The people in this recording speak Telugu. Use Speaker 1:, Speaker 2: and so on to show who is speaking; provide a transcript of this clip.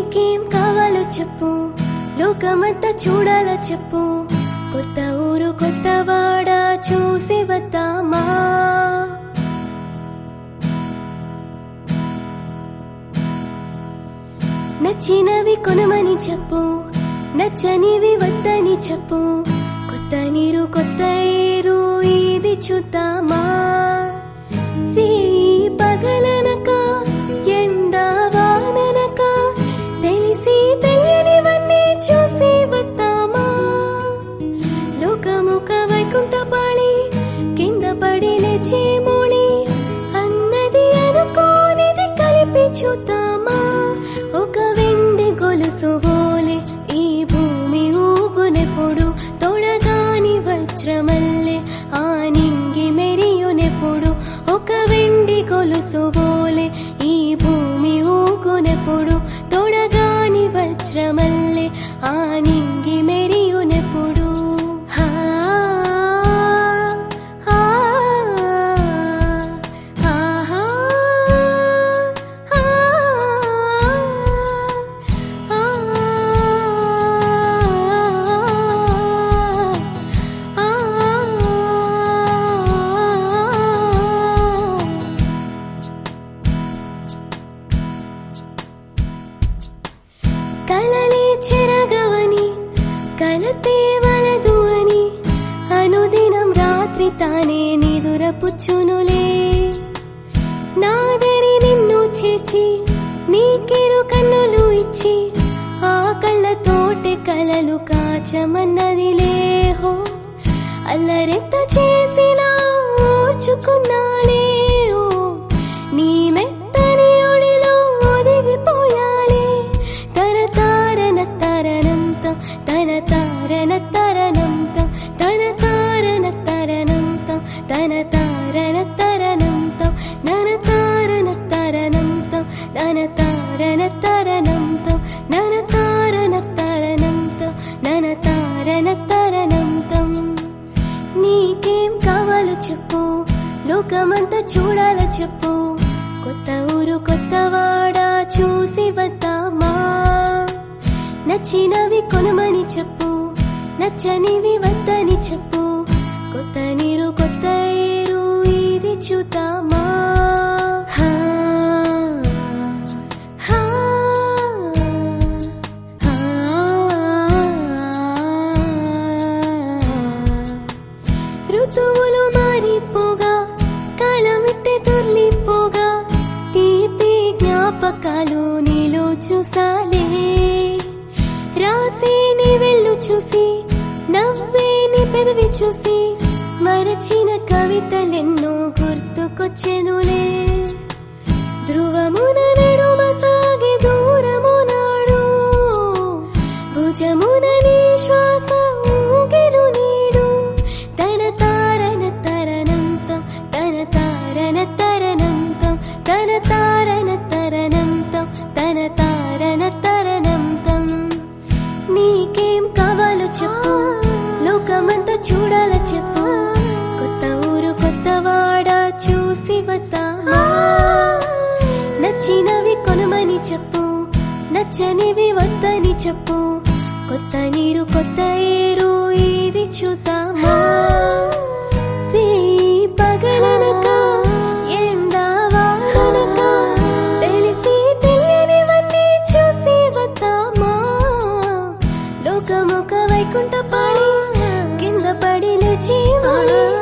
Speaker 1: నీకేం కావాలో చెప్పు లోకమంతా చూడాలో చెప్పు కొత్త ఊరు కొత్త వాడ చూసి వద్దామా నచ్చినవి కొనమని చెప్పు నచ్చనివి వద్దని చెప్పు కొత్త నీరు కొత్త ఏరు ఇది చూద్దామా రే పగలనక ఎండ వాననక తెలిసి తెలియనివన్నీ చూసి వద్దామా లోకముక వైకుంఠపాళి కింద పడి లేచి మోళి అన్నది అనుకోనిది కలిపి చూద్దామా ఒక వెండి గొలుసు ఓలే ఈ భూమి ఊగునెప్పుడు తొడగాని వజ్రమల్లె ఆ నింగి మెరియునెప్పుడు ఒక వెండి గొలుసు ఓలే ఈ భూమి ఊగునెప్పుడు తొడగాని వజ్రమల్లె ఆ నింగి మెరియునెప్పుడు హా ఆ ఆహా ఆ కలలే చెరగవని కలతే వలదు అని అనుదినం రాత్రి తానే నిదురపుచ్చునులే నాదరి నిన్ను చేర్చి నీకెరు కన్నులు ఇచ్చి ఆ కళ్ళతోటి కలలు కాచమన్నదిలే హో అల్లరెంత చేసినా ఓర్చుకున్నాలే ఓ నీ మెత్తని ఒడిలో ఒదిగిపోయాలే తన తారన తరణంతం తన తారన తరణంతం తన తారన తరణంతం తన తారన తరణంతం నన తారన తరణంతం నన తారన తరణంతం నన తారన తరణంతం నన తారన తరణంతం నీకేం కావాలో చెప్పు లోకమంతా చూడాలో చెప్పు కొత్త ఊరు కొత్త వాడ చూసి వద్దామా నచ్చినవి కొనమని చెప్పు నచ్చనివి వద్దని చెప్పు కొత్త నీరు కొత్త ఏరు ఇది చూద్దామా హా, హా, హా. ఋతువులు మారిపోగా కాలమిట్టే దొర్లిపోగా తీపి జ్ఞాపకాలు నీలో చూసాలే రాసి నీ వెళ్ళు చూసి నవ్వే నీ పెదవి చూసి మరచిన కవితలెన్నో గుర్తుకొచ్చెనులే ధ్రువమున నడుమ సాగి దూరము నాడు భుజమున నీ శ్వాస ఊగెను నీడు తన తారన తరణంతం తన తారన తరణంతం తన తారన తరణంతం తన తారన తరణంతం నీకేం కావాలో చెప్పు లోకమంతా చూడాలో చెప్పు కొత్త ఊరు కొత్త వాడ చూసి వద్దామా నచ్చినవి కొనమని చెప్పు నచ్చనివి వద్దని చెప్పు కొత్త నీరు కొత్త ఏరు ఇది చూద్దామా రే పగలనక ఎండ వాననక తెలిసి తెలియనివన్నీ చూసి వద్దామా లోకముక వైకుంఠ పాడి కింద పడి లేచి వాడి